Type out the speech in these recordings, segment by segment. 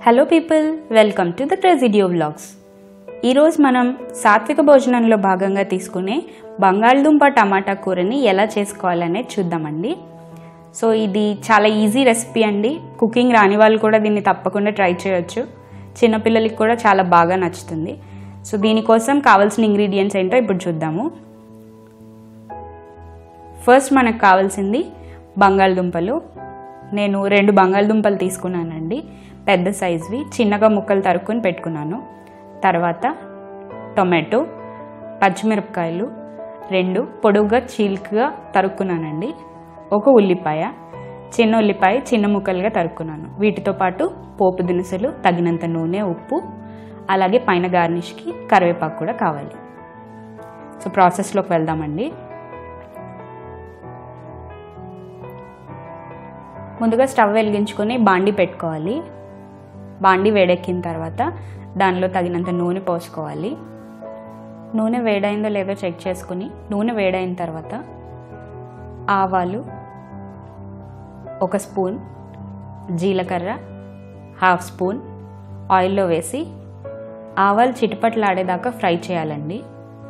hello people welcome to the Presidio vlogs ఈరోజు మనం సాత్విక భోజనంలో భాగంగా తీసుకునే బంగాళదుంప టమాటా కూరని ఎలా చేసుకోవాలనేది చూద్దామండి సో ఇది చాలా ఈజీ రెసిపీ అండి కుకింగ్ రాని వాళ్ళు కూడా దీన్ని తప్పకుండా ట్రై చేయొచ్చు చిన్నపిల్లలకి కూడా చాలా బాగా నచ్చుతుంది సో దీనికోసం కావాల్సిన ఇంగ్రీడియంట్స్ ఏంటో ఇప్పుడు చూద్దాము ఫస్ట్ మనకు కావాల్సింది బంగాళదుంపలు నేను రెండు బంగాళదుంపలు తీసుకున్నానండి పెద్ద సైజువి చిన్నగా ముక్కలు తరుక్కుని పెట్టుకున్నాను తర్వాత టొమాటో పచ్చిమిరపకాయలు రెండు పొడువుగా చీలికగా తరుక్కున్నానండి ఒక ఉల్లిపాయ చిన్న ఉల్లిపాయ చిన్న ముక్కలుగా తరుక్కున్నాను వీటితో పాటు పోపు దినుసులు తగినంత నూనె ఉప్పు అలాగే పైన గార్నిష్కి కరివేపాకు కూడా కావాలి సో ప్రాసెస్లోకి వెళ్దామండి ముందుగా స్టవ్ వెలిగించుకొని బాండి పెట్టుకోవాలి బాండి వేడెక్కిన తర్వాత దానిలో తగినంత నూనె పోసుకోవాలి నూనె వేడైందో లేదో చెక్ చేసుకుని నూనె వేడైన తర్వాత ఆవాలు ఒక స్పూన్ జీలకర్ర హాఫ్ స్పూన్ ఆయిల్లో వేసి ఆవాలు చిటపట్లాడేదాకా ఫ్రై చేయాలండి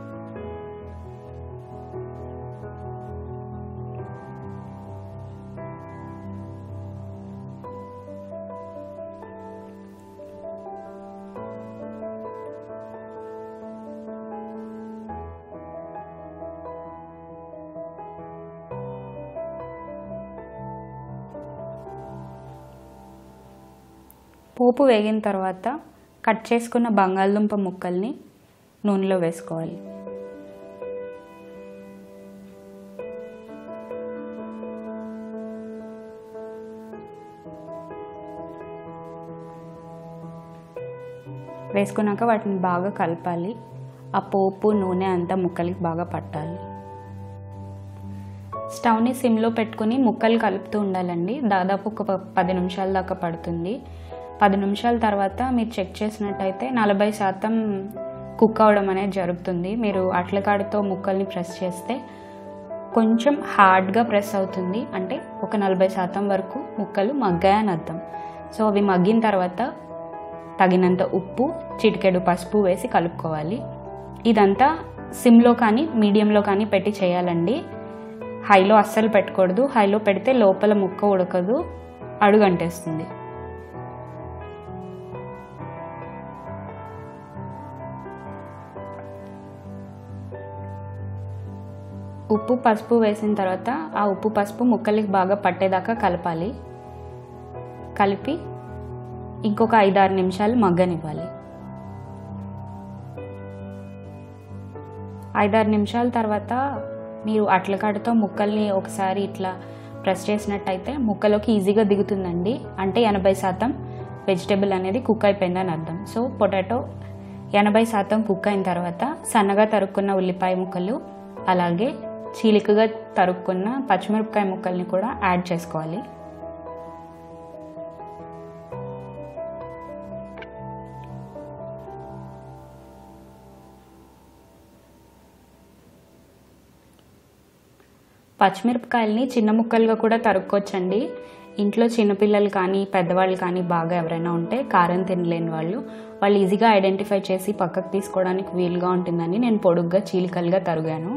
పోపు వేగిన తర్వాత కట్ చేసుకున్న బంగాళదుంప ముక్కల్ని నూనెలో వేసుకోవాలి వేసుకున్నాక వాటిని బాగా కలపాలి ఆ పోపు నూనె అంతా ముక్కలకి బాగా పట్టాలి స్టవ్ని సిమ్లో పెట్టుకుని ముక్కలు కలుపుతూ ఉండాలండి దాదాపు ఒక ప- పది నిమిషాల దాకా పడుతుంది పది నిమిషాల తర్వాత మీరు చెక్ చేసినట్టయితే నలభై శాతం కుక్ అవడం అనేది జరుగుతుంది మీరు అట్లకాడితో ముక్కల్ని ప్రెస్ చేస్తే కొంచెం హార్డ్గా ప్రెస్ అవుతుంది అంటే ఒక నలభై శాతం వరకు ముక్కలు మగ్గాయని అర్థం సో అవి మగ్గిన తర్వాత తగినంత ఉప్పు చిటికెడు పసుపు వేసి కలుపుకోవాలి ఇదంతా సిమ్లో కానీ మీడియంలో కానీ పెట్టి చేయాలండి హైలో అస్సలు పెట్టకూడదు హైలో పెడితే లోపల ముక్క ఉడకదు అడుగంటేస్తుంది ఉప్పు పసుపు వేసిన తర్వాత ఆ ఉప్పు పసుపు ముక్కలకి బాగా పట్టేదాకా కలపాలి కలిపి ఇంకొక ఐదారు నిమిషాలు మగ్గనివ్వాలి ఐదారు నిమిషాల తర్వాత మీరు అట్లకాడతో ముక్కల్ని ఒకసారి ఇట్లా ప్రెస్ చేసినట్టయితే ముక్కలోకి ఈజీగా దిగుతుందండి అంటే ఎనభై శాతం వెజిటేబుల్ అనేది కుక్ అయిపోయిందని అర్థం సో పొటాటో ఎనభై శాతం కుక్ అయిన తర్వాత సన్నగా తరుక్కున్న ఉల్లిపాయ ముక్కలు అలాగే చీలికగా తరుక్కున్న పచ్చిమిరపకాయ ముక్కల్ని కూడా యాడ్ చేసుకోవాలి పచ్చిమిరపకాయల్ని చిన్న ముక్కలుగా కూడా తరుక్కోవచ్చండి ఇంట్లో చిన్నపిల్లలు కానీ పెద్దవాళ్ళు కానీ బాగా ఎవరైనా ఉంటే కారం తినలేని వాళ్ళు వాళ్ళు ఈజీగా ఐడెంటిఫై చేసి పక్కకు తీసుకోవడానికి వీలుగా ఉంటుందని నేను పొడుగ్గా చీలికలుగా తరుగాను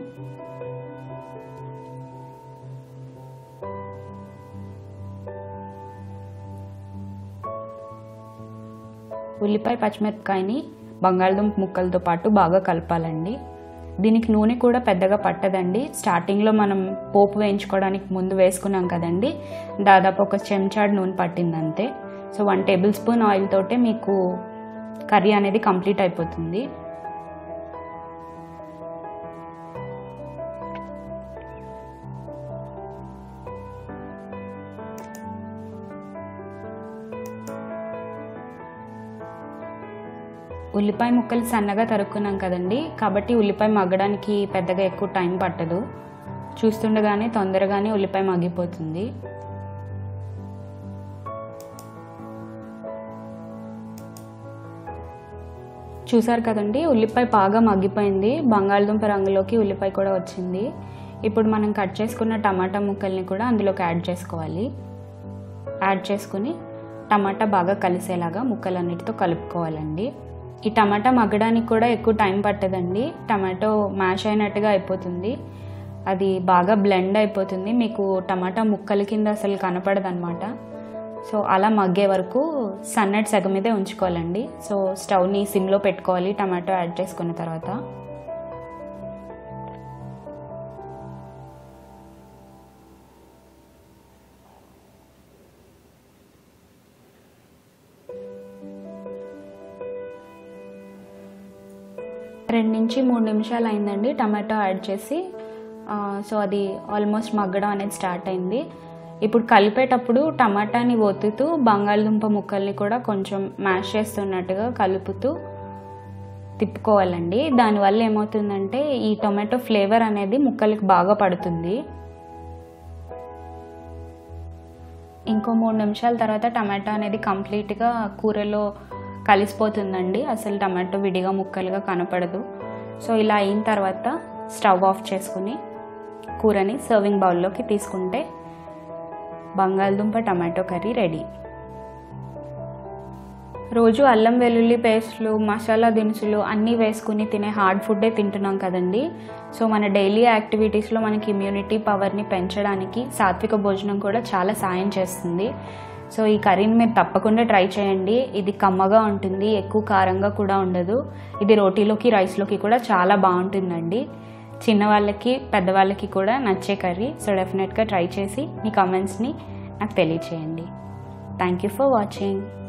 ఉల్లిపాయ పచ్చిమిరపకాయని బంగాళదుంప ముక్కలతో పాటు బాగా కలపాలండి దీనికి నూనె కూడా పెద్దగా పట్టదండి స్టార్టింగ్లో మనం పోపు వేయించుకోవడానికి ముందు వేసుకున్నాం కదండి దాదాపు ఒక చెంచాడు నూనె పట్టింది అంతే so one tablespoon oil తోటే మీకు కర్రీ అనేది కంప్లీట్ అయిపోతుంది ఉల్లిపాయ ముక్కలు సన్నగా తరుక్కున్నాం కదండి కాబట్టి ఉల్లిపాయ మగ్గడానికి పెద్దగా ఎక్కువ టైం పట్టదు చూస్తుండగానే తొందరగానే ఉల్లిపాయ మగ్గిపోతుంది చూసారు కదండి ఉల్లిపాయ బాగా మగ్గిపోయింది బంగాళదుంప రంగులోకి ఉల్లిపాయ కూడా వచ్చింది ఇప్పుడు మనం కట్ చేసుకున్న టమాటా ముక్కల్ని కూడా అందులోకి యాడ్ చేసుకోవాలి యాడ్ చేసుకుని టమాటా బాగా కలిసేలాగా ముక్కలన్నిటితో కలుపుకోవాలండి ఈ టమాటా మగ్గడానికి కూడా ఎక్కువ టైం పట్టదండి టమాటో మ్యాష్ అయినట్టుగా అయిపోతుంది అది బాగా బ్లెండ్ అయిపోతుంది మీకు టమాటా ముక్కల కింద అసలు కనపడదన్నమాట సో అలా మగ్గే వరకు సన్నటి సగ మీదే ఉంచుకోవాలండి సో స్టవ్ని సిమ్లో పెట్టుకోవాలి టమాటో యాడ్ చేసుకున్న తర్వాత రెండు నుంచి మూడు నిమిషాలు అయిందండి టమాటో యాడ్ చేసి ఆ, సో అది ఆల్మోస్ట్ మగ్గడం అనేది స్టార్ట్ అయింది ఇప్పుడు కలిపేటప్పుడు టమాటాని ఒత్తుతూ బంగాళదుంప ముక్కల్ని కూడా కొంచెం మ్యాష్ చేస్తున్నట్టుగా కలుపుతూ తిప్పుకోవాలండి దానివల్ల ఏమవుతుందంటే ఈ టొమాటో ఫ్లేవర్ అనేది ముక్కలకి బాగా పడుతుంది ఇంకో మూడు నిమిషాల తర్వాత టమాటో అనేది కంప్లీట్గా కూరలో కలిసిపోతుందండి అసలు టమాటో విడిగా ముక్కలుగా కనపడదు సో ఇలా అయిన తర్వాత స్టవ్ ఆఫ్ చేసుకుని కూరని సర్వింగ్ బౌల్లోకి తీసుకుంటే బంగాళదుంప టమాటో కర్రీ రెడీ రోజు అల్లం వెల్లుల్లి పేస్ట్లు మసాలా దినుసులు అన్నీ వేసుకుని తినే హార్డ్ ఫుడ్డే తింటున్నాం కదండి సో మన డైలీ యాక్టివిటీస్లో మనకి ఇమ్యూనిటీ పవర్ని పెంచడానికి సాత్విక భోజనం కూడా చాలా సాయం చేస్తుంది సో ఈ కర్రీని మీరు తప్పకుండా ట్రై చేయండి ఇది కమ్మగా ఉంటుంది ఎక్కువ కారంగా కూడా ఉండదు ఇది రోటీలోకి రైస్లోకి కూడా చాలా బాగుంటుందండి చిన్నవాళ్ళకి పెద్దవాళ్ళకి కూడా నచ్చే కర్రీ సో డెఫినెట్గా ట్రై చేసి మీ కామెంట్స్ని నాకు తెలియచేయండి థ్యాంక్ యూ ఫర్ వాచింగ్